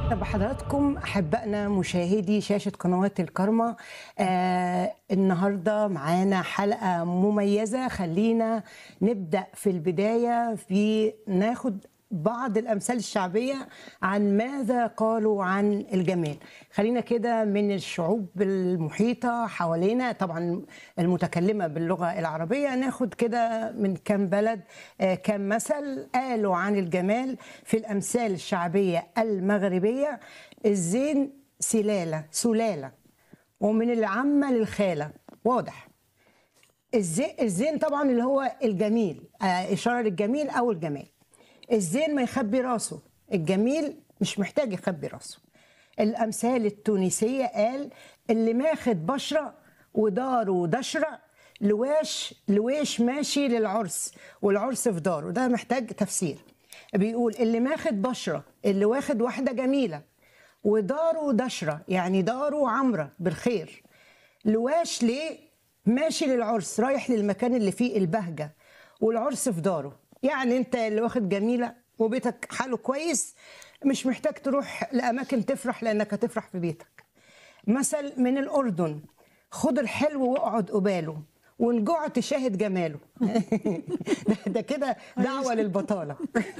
بحضراتكم احبائنا مشاهدي شاشه قنوات الكرمة آه النهارده معانا حلقه مميزه خلينا نبدا في البدايه في ناخد بعض الامثال الشعبيه عن ماذا قالوا عن الجمال خلينا كده من الشعوب المحيطه حوالينا طبعا المتكلمه باللغه العربيه ناخد كده من كام بلد آه، كام مثل قالوا عن الجمال في الامثال الشعبيه المغربيه الزين سلاله سلاله ومن العامه للخاله واضح الزي- الزين طبعا اللي هو الجميل آه، اشاره للجميل او الجمال الزين ما يخبي راسه الجميل مش محتاج يخبي راسه الامثال التونسيه قال اللي ماخد بشره وداره دشره لواش لويش ماشي للعرس والعرس في داره ده محتاج تفسير بيقول اللي ماخد بشره اللي واخد واحده جميله وداره دشره يعني داره عمره بالخير لواش ليه ماشي للعرس رايح للمكان اللي فيه البهجة والعرس في داره يعني انت اللي واخد جميلة وبيتك حاله كويس مش محتاج تروح لأماكن تفرح لأنك هتفرح في بيتك مثل من الأردن خد الحلو واقعد قباله وان جوع تشاهد جماله ده, ده كده دعوة للبطالة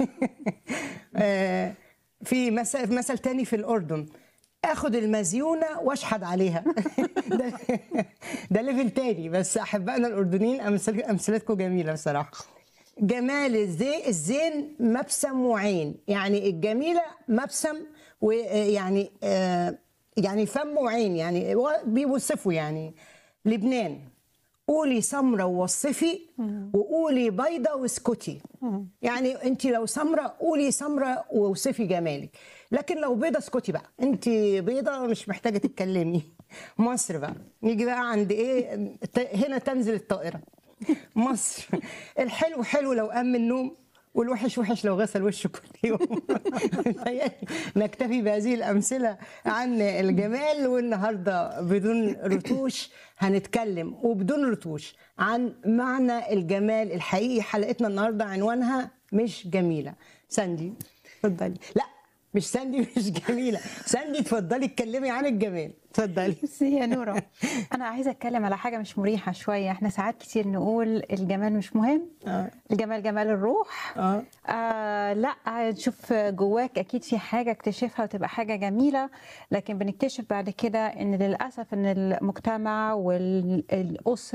آه، في مثل مثل تاني في الأردن اخد المزيونه واشحد عليها ده, ده ليفل تاني بس احبائنا الاردنيين أمثال امثلتكم جميله بصراحه جمال الزي الزين مبسم وعين يعني الجميله مبسم ويعني آه، يعني فم وعين يعني و- بيوصفوا يعني لبنان قولي سمرة ووصفي وقولي بيضة واسكتي يعني انت لو سمرة قولي سمرة ووصفي جمالك لكن لو بيضة اسكتي بقى انت بيضة مش محتاجة تتكلمي مصر بقى نيجي بقى عند ايه ت- هنا تنزل الطائرة مصر الحلو حلو لو قام من النوم والوحش وحش لو غسل وشه كل يوم متهيألي نكتفي بهذه الأمثلة عن الجمال والنهاردة بدون رتوش هنتكلم وبدون رتوش عن معنى الجمال الحقيقي حلقتنا النهاردة عنوانها مش جميلة ساندي اتفضلي لا مش ساندي مش جميلة ساندي اتفضلي اتكلمي عن الجمال اتفضلي بصي يا نورة أنا عايزة أتكلم على حاجة مش مريحة شوية إحنا ساعات كتير نقول الجمال مش مهم آه. الجمال جمال الروح آه. آه لا تشوف جواك أكيد في حاجة اكتشفها وتبقى حاجة جميلة لكن بنكتشف بعد كده إن للأسف إن المجتمع والأسرة